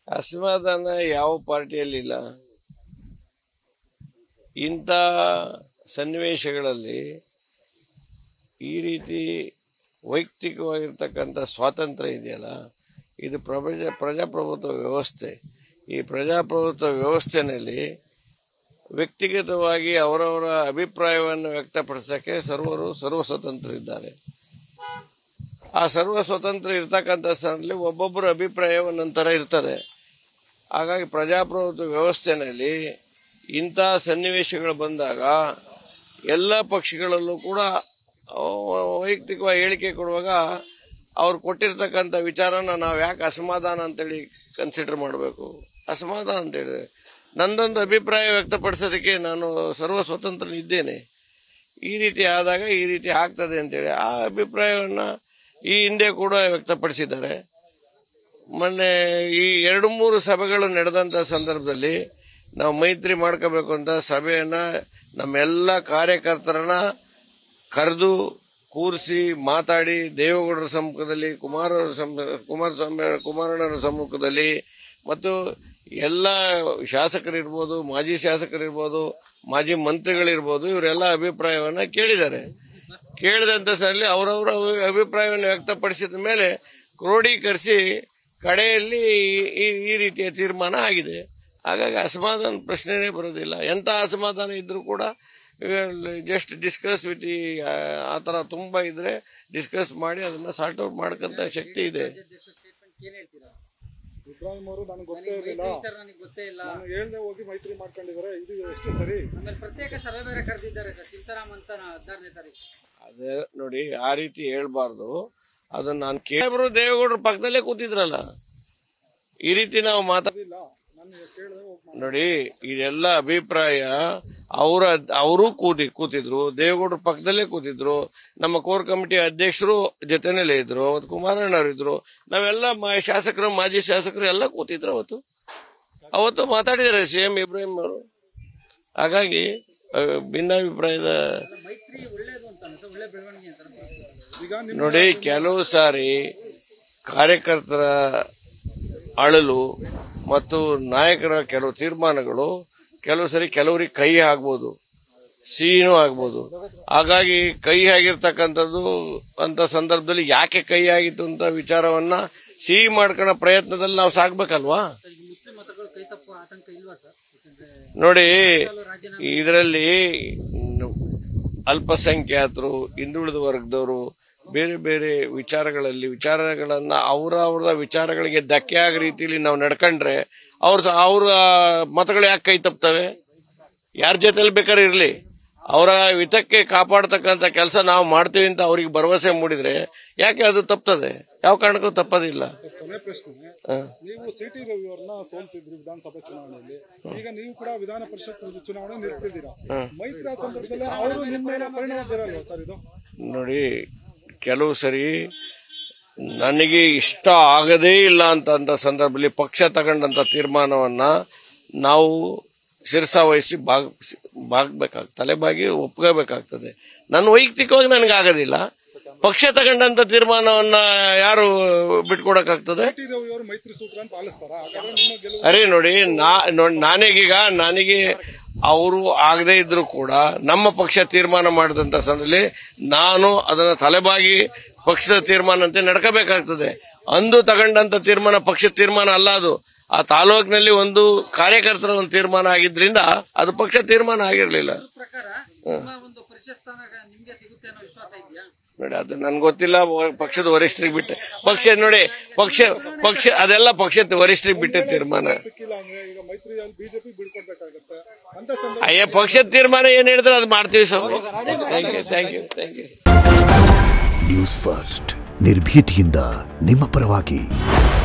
ಅಸಮಾಧಾನ ಯಾವ ಪಾರ್ಟಿಯಲ್ಲಿಲ್ಲ ಇಂಥ ಸನ್ನಿವೇಶಗಳಲ್ಲಿ ಈ ರೀತಿ ವೈಯಕ್ತಿಕವಾಗಿರ್ತಕ್ಕಂಥ ಸ್ವಾತಂತ್ರ್ಯ ಇದೆಯಲ್ಲ ಇದು ಪ್ರಜಾ ಪ್ರಜಾಪ್ರಭುತ್ವ ವ್ಯವಸ್ಥೆ ಈ ಪ್ರಜಾಪ್ರಭುತ್ವ ವ್ಯವಸ್ಥೆನಲ್ಲಿ ವ್ಯಕ್ತಿಗತವಾಗಿ ಅವರವರ ಅಭಿಪ್ರಾಯವನ್ನು ವ್ಯಕ್ತಪಡಿಸೋಕ್ಕೆ ಸರ್ವರು ಸರ್ವ ಸ್ವತಂತ್ರ ಇದ್ದಾರೆ ಆ ಸರ್ವ ಸ್ವತಂತ್ರ ಇರ್ತಕ್ಕಂಥ ಸ್ಥಳದಲ್ಲಿ ಒಬ್ಬೊಬ್ಬರ ಅಭಿಪ್ರಾಯ ಒಂದೊಂಥರ ಇರ್ತದೆ ಹಾಗಾಗಿ ಪ್ರಜಾಪ್ರಭುತ್ವ ವ್ಯವಸ್ಥೆಯಲ್ಲಿ ಇಂಥ ಸನ್ನಿವೇಶಗಳು ಬಂದಾಗ ಎಲ್ಲ ಪಕ್ಷಗಳಲ್ಲೂ ಕೂಡ ಅಹ್, ವೈಯಕ್ತಿಕವಾಗಿ ಹೇಳಿಕೆ ಕೊಡುವಾಗ ಅವ್ರು ಕೊಟ್ಟಿರ್ತಕ್ಕಂಥ ವಿಚಾರನ ನಾವು ಯಾಕೆ ಅಸಮಾಧಾನ ಅಂತೇಳಿ ಕನ್ಸಿಡರ್ ಮಾಡಬೇಕು ಅಸಮಾಧಾನ ಅಂತೇಳಿ ನಂದೊಂದು ಅಭಿಪ್ರಾಯ ವ್ಯಕ್ತಪಡಿಸೋದಕ್ಕೆ ನಾನು ಸರ್ವ ಸ್ವತಂತ್ರ ಇದ್ದೇನೆ ಈ ರೀತಿ ಆದಾಗ ಈ ರೀತಿ ಆಗ್ತದೆ ಅಂತೇಳಿ ಆ ಅಭಿಪ್ರಾಯವನ್ನ ಈ ಹಿಂದೆ ಕೂಡ ವ್ಯಕ್ತಪಡಿಸಿದ್ದಾರೆ ಮೊನ್ನೆ ಈ ಎರಡು ಮೂರು ಸಭೆಗಳು ನಡೆದಂತ ಸಂದರ್ಭದಲ್ಲಿ ನಾವು ಮೈತ್ರಿ ಮಾಡ್ಕೋಬೇಕು ಅಂತ ಸಭೆಯನ್ನ ನಮ್ಮೆಲ್ಲ ಕಾರ್ಯಕರ್ತರನ್ನ ಕರೆದು ಕೂರಿಸಿ ಮಾತಾಡಿ ದೇವೇಗೌಡರ ಸಮ್ಮುಖದಲ್ಲಿ ಕುಮಾರ ಕುಮಾರಸ್ವಾಮಿ ಕುಮಾರಣ್ಣನ ಸಮ್ಮುಖದಲ್ಲಿ ಮತ್ತು ಎಲ್ಲ ಶಾಸಕರಿರ್ಬೋದು ಮಾಜಿ ಶಾಸಕರಿರ್ಬೋದು ಮಾಜಿ ಮಂತ್ರಿಗಳಿರ್ಬೋದು ಇವರೆಲ್ಲ ಅಭಿಪ್ರಾಯವನ್ನ ಕೇಳಿದ್ದಾರೆ ಕೇಳಿದಂತ ಸಲ ಅವರವರ ಅಭಿಪ್ರಾಯವನ್ನು ವ್ಯಕ್ತಪಡಿಸಿದ ಮೇಲೆ ಕ್ರೋಢೀಕರಿಸಿ ಕಡೆಯಲ್ಲಿ ಈ- ಈ ರೀತಿಯ ತೀರ್ಮಾನ ಆಗಿದೆ ಹಾಗಾಗಿ ಅಸಮಾಧಾನ ಪ್ರಶ್ನೆನೇ ಬರೋದಿಲ್ಲ ಎಂತ ಅಸಮಾಧಾನ ಇದ್ರೂ ಕೂಡ ಜಸ್ಟ್ ಡಿಸ್ಕಸ್ ವಿತ್ ಈ ಆ ಥರ ತುಂಬ ಇದ್ರೆ ಡಿಸ್ಕಸ್ ಮಾಡಿ ಅದನ್ನ ಸಾರ್ಟ್ ಔಟ್ ಮಾಡ್ಕೊಂತ ಶಕ್ತಿ ಇದೆ ಸ್ಟೇಟ್ಮೆಂಟ್ ಏನ್ ಹೇಳ್ತೀರಾ ಇಬ್ರಾಹಿಂ ಅವರು ನನಗೆ ಗೊತ್ತೇ ನನಗೆ ಇರಲಿಲ್ಲ ಮೈತ್ರಿ ವಿಚಾರ ನನಗೆ ಗೊತ್ತೇ ಇಲ್ಲ ನಾನು ಹೇಳ್ದೆ ಹೋಗಿ ಮೈತ್ರಿ ಮಾಡ್ಕೊಂಡಿದ್ದಾರೆ ಇದು ಎಷ್ಟು ಸರಿ ಆಮೇಲೆ ಪ್ರತ್ಯೇಕ ಸಭೆ ಬೇರೆ ಕರೆದಿದ್ದಾರೆ ಸರ್ ಚಿಂತಾರಾಮ್ ಅಂತ ಹದಿನಾರನೇ ತಾರೀಕು ಅದೇ ನೋಡಿ ಆ ರೀತಿ ಹೇಳ್ಬಾರ್ದು ಅದನ್ನ ನಾನು ಕೇಳಿದ್ರು ದೇವೇಗೌಡರ ಪಕ್ಕದಲ್ಲೇ ಕೂತಿದ್ರಲ್ಲ ಈ ರೀತಿ ನಾವು ಮಾತಾ ಇಲ್ಲ ನಾನು ಕೇಳಿದೆ ಹೋಗಿ ನೋಡಿ ಇದೆಲ್ಲ ಅಭಿಪ್ರಾಯ ಅವರ ಅವರು ಕೂತಿ ಕೂತಿದ್ರು ದೇವೇಗೌಡರ ಪಕ್ಕದಲ್ಲೇ ಕೂತಿದ್ರು ನಮ್ಮ ಕೋರ್ ಕಮಿಟಿ ಅಧ್ಯಕ್ಷರು ಜೊತೆನಲ್ಲೇ ಇದ್ರು ಅವತ್ತು ಕುಮಾರಣ್ಣವ್ರು ಇದ್ರು ನಾವೆಲ್ಲ ಮಾ- ಶಾಸಕರು ಮಾಜಿ ಶಾಸಕರು ಎಲ್ಲ ಕೂತಿದ್ರು ಅವತ್ತು ಅವತ್ತು ಮಾತಾಡಿದ್ದಾರೆ ಸಿ ಎಂ ಇಬ್ರಾಹಿಂ ಅವರು ಹಾಗಾಗಿ ಆ, ಭಿನ್ನಾಭಿಪ್ರಾಯದ ಮೈತ್ರಿ ಒಳ್ಳೇದು ಅಂತ ಅನ್ಸುತ್ತೆ, ಒಳ್ಳೆ ಬೆಳವಣಿಗೆ ಅಂತ ಅನ್ಸುತ್ತೆ. ಈಗ ನಿಮ್ಮ ನೋಡಿ ಕೆಲವು ಸಾರಿ ಕಾರ್ಯಕರ್ತರ ಅಳಲು ಮತ್ತು ನಾಯಕರ ಕೆಲವು ತೀರ್ಮಾನಗಳು ಕೆಲವು ಸರಿ ಕೆಲವರಿಗೆ ಕೈ ಆಗ್ಬೋದು ಸಿಹಿನೂ ಆಗ್ಬೋದು ಹಾಗಾಗಿ ಕೈ ಆಗಿರ್ತಕ್ಕಂಥದ್ದು ಅಂತ ಸಂದರ್ಭದಲ್ಲಿ ಯಾಕೆ ಕೈ ಆಗಿತ್ತು ಅಂತ ವಿಚಾರವನ್ನ ಸಿಹಿ ಮಾಡ್ಕೊಳ್ಳೋ ಪ್ರಯತ್ನದಲ್ಲಿ ನಾವು ಸಾಕ್ಬೇಕಲ್ವಾ ಸರ್, ಈಗ ಮುಸ್ಲಿಂ ಮತಗಳು ಕೈ ತಪ್ಪು ಆತಂಕ ಇಲ್ವಾ ಸರ್ ಯಾಕಂದ್ರೆ ನೋಡಿ ರಾಜೀನಾಮೆ ಇದರಲ್ಲಿ ಅಲ್ಪಸಂಖ್ಯಾತರು ಹಿಂದುಳಿದ ವರ್ಗದವರು ಬೇರೆ ಬೇರೆ ವಿಚಾರಗಳಲ್ಲಿ ವಿಚಾರಗಳನ್ನ ಅವರ ಅವರ ವಿಚಾರಗಳಿಗೆ ಧಕ್ಕೆ ಆಗೋ ರೀತಿಯಲ್ಲಿ ನಾವು ನಡ್ಕೊಂಡ್ರೆ ಅವ್ರ ಅವರ ಮತಗಳು ಯಾಕೆ ಕೈ ತಪ್ತವೆ ಯಾರ ಜೊತೆಲಿ ಬೇಕಾದ್ರೆ ಇರಲಿ ಅವರ ಹಿತಕ್ಕೆ ಕಾಪಾಡ್ತಕ್ಕಂಥ ಕೆಲಸ ನಾವು ಮಾಡ್ತೀವಿ ಅಂತ ಅವ್ರಿಗೆ ಭರವಸೆ ಮೂಡಿದ್ರೆ ಯಾಕೆ ಅದು ತಪ್ತದೆ ಯಾವ ಕಾರಣಕ್ಕೂ ತಪ್ಪದಿಲ್ಲ ಕೊನೆ ಪ್ರಶ್ನೆ ಹ. ನೀವು ಸಿಟಿ ರವಿ ಅವ್ರನ್ನ ಸೋಲಿಸಿದ್ರಿ ವಿಧಾನಸಭಾ ಚುನಾವಣೆಯಲ್ಲಿ ಈಗ ನೀವು ಕೂಡ ವಿಧಾನ ಪರಿಷತ್ ಚುನಾವಣೆ ನಿಲ್ತಿದ್ದೀರಾ ಮೈತ್ರಿ ಆ ಸಂದರ್ಭದಲ್ಲಿ ಅವರು ನಿಮ್ಮ ಮೇಲೆ ಪರಿಣಾಮ ಬೀರಲ್ವಾ ಸರ್ ಇದು ನೋಡಿ ಕೆಲವು ಸರಿ ನನಗೆ ಇಷ್ಟ ಆಗದೇ ಇಲ್ಲ ಅಂತ ಅಂತ ಸಂದರ್ಭದಲ್ಲಿ ಪಕ್ಷ ತಗೊಂಡಂತ ತೀರ್ಮಾನವನ್ನ ನಾವು ಶಿರಸ ವಹಿಸಿ ಬಾಗ್ ಬಾಗ್ಬೇಕಾಗ್ ತಲೆಬಾಗಿ ಒಪ್ಕೋಬೇಕಾಗ್ತದೆ ನನ್ನ ವೈಯಕ್ತಿಕವಾಗಿ ನನಗೆ ಆಗೋದಿಲ್ಲ ಪಕ್ಷ ತಗೊಂಡಂತ ತೀರ್ಮಾನವನ್ನ ಯಾರು ಬಿಟ್ಕೊಡಕ್ಕಾಗ್ತದೆ ಸಿಟಿ ರವಿ ಅವರು ಮೈತ್ರಿ ಸೂತ್ರ ಪಾಲಿಸ್ತಾರ ಹಾಗಾದ್ರೆ ನಿಮ್ಮ ಗೆಲುವು ಅರೆ ನೋಡಿ ನಾ ನೋಡಿ ನಾನೀಗ ನನಗೆ ಅವರು ಆಗದೇ ಇದ್ರು ಕೂಡ ನಮ್ಮ ಪಕ್ಷ ತೀರ್ಮಾನ ಮಾಡಿದಂತ ಸಂದರ್ಭದಲ್ಲಿ ನಾನು ಅದನ್ನ ತಲೆಬಾಗಿ ಪಕ್ಷದ ತೀರ್ಮಾನ ಅಂತ ನಡ್ಕೋಬೇಕಾಗ್ತದೆ ಅಂದು ತಗೊಂಡಂತ ತೀರ್ಮಾನ ಪಕ್ಷದ ತೀರ್ಮಾನ ಅಲ್ಲ ಅದು ಆ ತಾಲೂಕಿನಲ್ಲಿ ಒಂದು ಕಾರ್ಯಕರ್ತರ ಒಂದು ತೀರ್ಮಾನ ಆಗಿದ್ರಿಂದ ಅದು ಪಕ್ಷ ತೀರ್ಮಾನ ಆಗಿರ್ಲಿಲ್ಲ ಪ್ರಕಾರ ನಿಮ್ಮ ಒಂದು ಪರಿಷತ್ ಸ್ಥಾನ ನಿಮ್ಗೆ ಸಿಗುತ್ತೆ ಅನ್ನೋ ವಿಶ್ವಾಸ ಇದೆಯಾ ನೋಡಿ ಅದು ನನ್ಗೆ ಗೊತ್ತಿಲ್ಲ ವ- ಪಕ್ಷದ ವರಿಷ್ಠರಿಗೆ ಬಿಟ್ಟೆ ಪಕ್ಷ ನೋಡಿ ಪಕ್ಷ ಪಕ್ಷ ಅದೆಲ್ಲ ಪಕ್ಷದ ವರಿಷ್ಠರಿಗೆ ಬಿಟ್ಟೆ ತೀರ್ಮಾನ ಸಿಕ್ಕಿಲ್ಲ ಅಂದ್ರೆ ಈಗ ಮೈತ್ರಿಯಲ್ಲಿ ಬಿಜೆಪಿ ಬಿಡ್ಕೊಡ್ಬೇಕಾಗತ್ತೆ ಅಂತ ಸಂದರ್ಭ ಅಯ್ಯ ಪಕ್ಷದ ತೀರ್ಮಾನ ಏನ್ ಹೇಳಿದ್ರೆ ಅದು ಮಾಡ್ತೀವಿ ಸ್ವಾಮಿ thank you thank you thank you news first ನಿರ್ಭೀತಿಯಿಂದ ನಿಮ್ಮ ಪರವಾಗಿ